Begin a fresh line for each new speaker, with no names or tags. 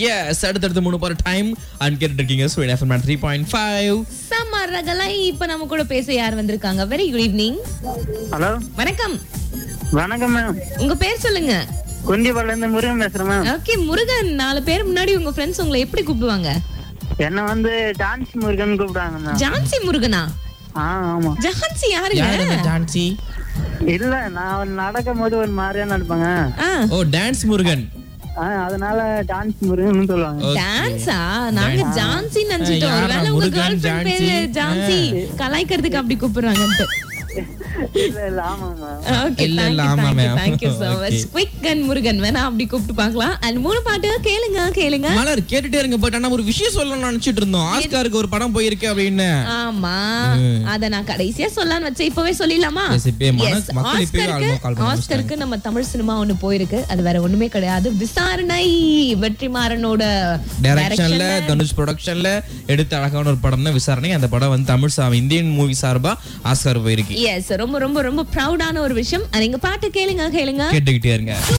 S அடுத்தடுத்து மூணு போற டைம் அண்ட் கேட்டுட்டு இருக்கீங்க sweet FM three point five
summer ரகலை இப்ப நம்ம கூட பேச யார் வந்திருக்காங்க வெரி குட் ஈவினிங்
ஹலோ
வணக்கம்
வணக்கம் மேம்
உங்க பேர் சொல்லுங்க
குந்திபால இருந்து முருகன் பேசுறேன் மேம்
ஓகே முருகன் நாலு பேர் முன்னாடி உங்க ஃப்ரெண்ட்ஸ் உங்களை எப்படி கூப்பிடுவாங்க
என்ன வந்து டான்ஸ் முருகன் கூப்பிடுறாங்க மேம்
ஜான்சி முருகனா
ஆ ஆமா
ஜான்சி யாருங்க
யார் இந்த ஜான்சி
இல்ல நான் நடக்கும் போது ஒரு மாதிரியா நடப்பாங்க
ஆ
ஓ டான்ஸ் முருகன்
ஆ, அதனால டான்ஸ் முருகன் சொல்லுவாங்க
Okay.
டான்ஸா நாங்க ஜான்சி நினைச்சிட்டோம்
யாரா
ஒருவேளை உங்க
முருகன்,
கேர்ள் ஃபிரெண்ட் பேரு ஜான்சி கலாய்க்கிறதுக்கு அப்படி கூப்பிடுறாங்கன்ட்டு
இல்ல இல்ல ஆமா மேம்
ஓகே
இல்ல, இல்ல,
தேங்க்
ஆமா,
you
ma'am.
Thank you so much
Okay.
Quick and Murugan வேணா அப்படி கூப்பிட்டு பார்க்கலாம் அண்ட் மூணு பாட்டு கேளுங்க கேளுங்க
மலர் கேட்டுட்டே இருங்க பட் ஆனா ஒரு விஷயம் சொல்லணும்னு நினைச்சிட்டு இருந்தோம் ஆஸ்காருக்கு ஒரு படம் போயிருக்கு அப்படின்னு
ஆமா அத நான் கடைசியா சொல்லலாம்னு வச்சேன் இப்பவே சொல்லிடலாமா
Yes, இப்பயே மன-
Yes,
மக்கள் இப்பயே
ஆஸ்கருக்கு
ஆல்பம் call பண்ண
ஆஸ்கருக்கு நம்ம தமிழ் சினிமா ஒண்ணு போயிருக்கு அது வேற ஒண்ணுமே கிடையாது விசாரணை வெற்றிமாறனோட
டைரக்ஷன்ல தனுஷ் ப்ரொடக்ஷன்ல எடுத்த அழகான ஒரு படம் தான் விசாரணை அந்த படம் வந்து தமிழ் சா இந்தியன் மூவி சார்பா ஆஸ்கார் போயிருக்கு
எஸ் ரொம்ப ரொம்ப ரொம்ப ப்ரௌடான ஒரு விஷயம் நீங்க பாட்டு கேளுங்க கேளுங்க
கேட்டுக்கிட்டே இருங்க